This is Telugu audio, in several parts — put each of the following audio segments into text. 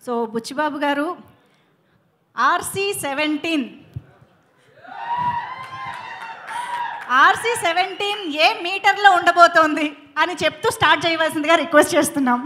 so Buchi Babu garu RC seventeen RC seventeen ఏ మీటర్లో ఉండబోతోంది అని చెప్తూ స్టార్ట్ చేయవలసిందిగా రిక్వెస్ట్ చేస్తున్నాం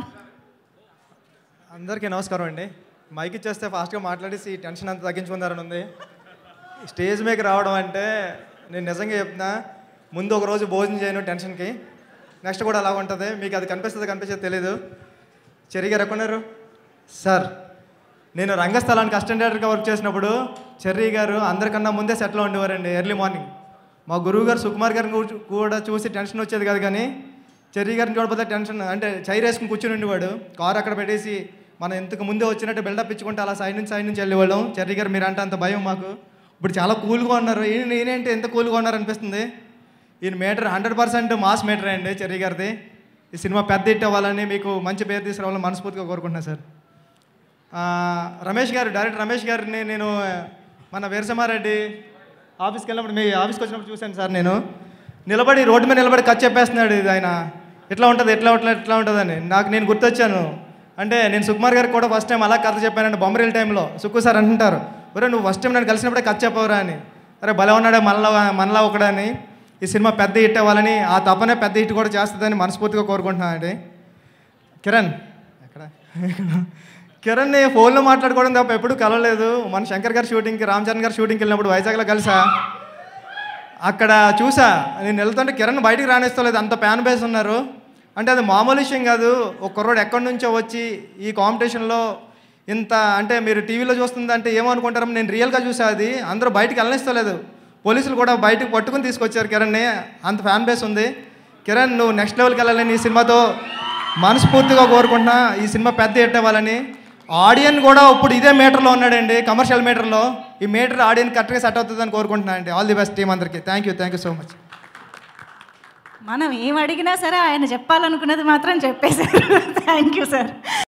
అందరికీ నమస్కారం అండి మైక్ ఇచ్చేస్తే ఫాస్ట్గా మాట్లాడేసి ఈ టెన్షన్ అంతా తగ్గించుకుందారని ఉంది స్టేజ్ మీదకి రావడం అంటే నేను నిజంగా చెప్తున్నా ముందు ఒక రోజు భోజనం చేయను టెన్షన్కి నెక్స్ట్ కూడా అలా ఉంటుంది మీకు అది కనిపిస్తుంది కనిపించేది తెలీదు చెరి గారు ఎక్కడున్నారు సార్ నేను రంగస్థలానికి అసిస్టెంట్ డైరెక్టర్గా వర్క్ చేసినప్పుడు చెర్రీ గారు అందరికన్నా ముందే సెటిల్ ఉండేవారండి ఎర్లీ మార్నింగ్ మా గురువు గారు సుకుమార్ గారిని కూ- కూడా చూసి టెన్షన్ వచ్చేది కాదు కానీ చెర్రీ గారిని చూడకపోతే టెన్షన్ అంటే చైర్ వేసుకుని కూర్చుని ఉండేవాడు కారు అక్కడ పెట్టేసి మనం ఇంతకు ముందే వచ్చినట్టు బిల్డప్ ఇచ్చుకుంటే అలా సైడ్ నుంచి సైడ్ నుంచి వెళ్ళేవాళ్ళం చెర్రీ గారు మీరు అంటే అంత భయం మాకు ఇప్పుడు చాలా కూల్గా ఉన్నారు ఈయన నేనేంటి ఎంత కూల్గా ఉన్నారు అనిపిస్తుంది ఈయన meter hundred percent mass meter అండి చెర్రీ గారిది ఈ సినిమా పెద్ద హిట్ అవ్వాలని మీకు మంచి పేరు తీసుకురావాలని మనస్ఫూర్తిగా కోరుకుంటున్నాను సార్ ఆ, రమేష్ గారు డైరెక్టర్ రమేష్ గారిని నేను మన వీరసమారెడ్డి ఆఫీస్కి వెళ్ళినప్పుడు మీ ఆఫీస్కి వచ్చినప్పుడు చూశాను సార్ నేను నిలబడి రోడ్డు మీద నిలబడి కట్ చెప్పేస్తున్నాడు ఇది ఆయన ఎట్లా ఉంటుంది ఎట్లా ఉంటుంది ఎట్లా ఉంటుందని నాకు నేను గుర్తొచ్చాను అంటే నేను సుకుమార్ గారికి కూడా ఫస్ట్ టైం అలా కథ చెప్పానండి బొమ్మరీల టైంలో సుక్కు సార్ అంటుంటారు ఒరే నువ్వు ఫస్ట్ టైం నేను కలిసినప్పుడే కథ చెప్పవరా అని అరే భలే ఉన్నాడే మనలా మనలా ఒకడని ఈ సినిమా పెద్ద హిట్ అవ్వాలని ఆ తపనే పెద్ద హిట్ కూడా చేస్తుందని మనస్ఫూర్తిగా కోరుకుంటున్నాను అండి కిరణ్ ఎక్కడ కిరణ్ ఫోన్లో మాట్లాడుకోవడం తప్ప ఎప్పుడు కలవలేదు మన శంకర్ గారి షూటింగ్కి రామ్ చరణ్ గారి షూటింగ్కి వెళ్ళినప్పుడు వైజాగ్లో కలిసా అక్కడ చూసా నేను వెళ్తుంటే కిరణ్ బయటికి రానిస్తలేదు అంత ఫ్యాన్ బేస్ ఉన్నారు అంటే అది మామూలు విషయం కాదు ఒక కుర్రోడు ఎక్కడి నుంచో వచ్చి ఈ కాంపిటీషన్లో ఇంత అంటే మీరు టీవీలో చూస్తుంది అంటే ఏమనుకుంటారో నేను రియల్గా చూసా అది అందరూ బయటికి వెళ్ళనిస్తలేదు పోలీసులు కూడా బయటకు పట్టుకుని తీసుకొచ్చారు కిరణ్ని అంత ఫ్యాన్ బేస్ ఉంది కిరణ్ నువ్వు నెక్స్ట్ లెవెల్కి వెళ్ళాలని ఈ సినిమాతో మనస్ఫూర్తిగా కోరుకుంటున్నా ఈ సినిమా పెద్ద హిట్ అవ్వాలని ఆడియన్ కూడా ఇప్పుడు ఇదే మీటర్లో ఉన్నాడండి కమర్షియల్ మీటర్లో ఈ మీటర్ ఆడియన్ కరెక్ట్గా సెట్ అవుతుందని కోరుకుంటున్నాను అండి ఆల్ ది బెస్ట్ టీం అందరికీ thank you thank you so much మనం ఏం అడిగినా సరే ఆయన చెప్పాలనుకున్నది మాత్రం చెప్పేశారు థ్యాంక్ యూ సార్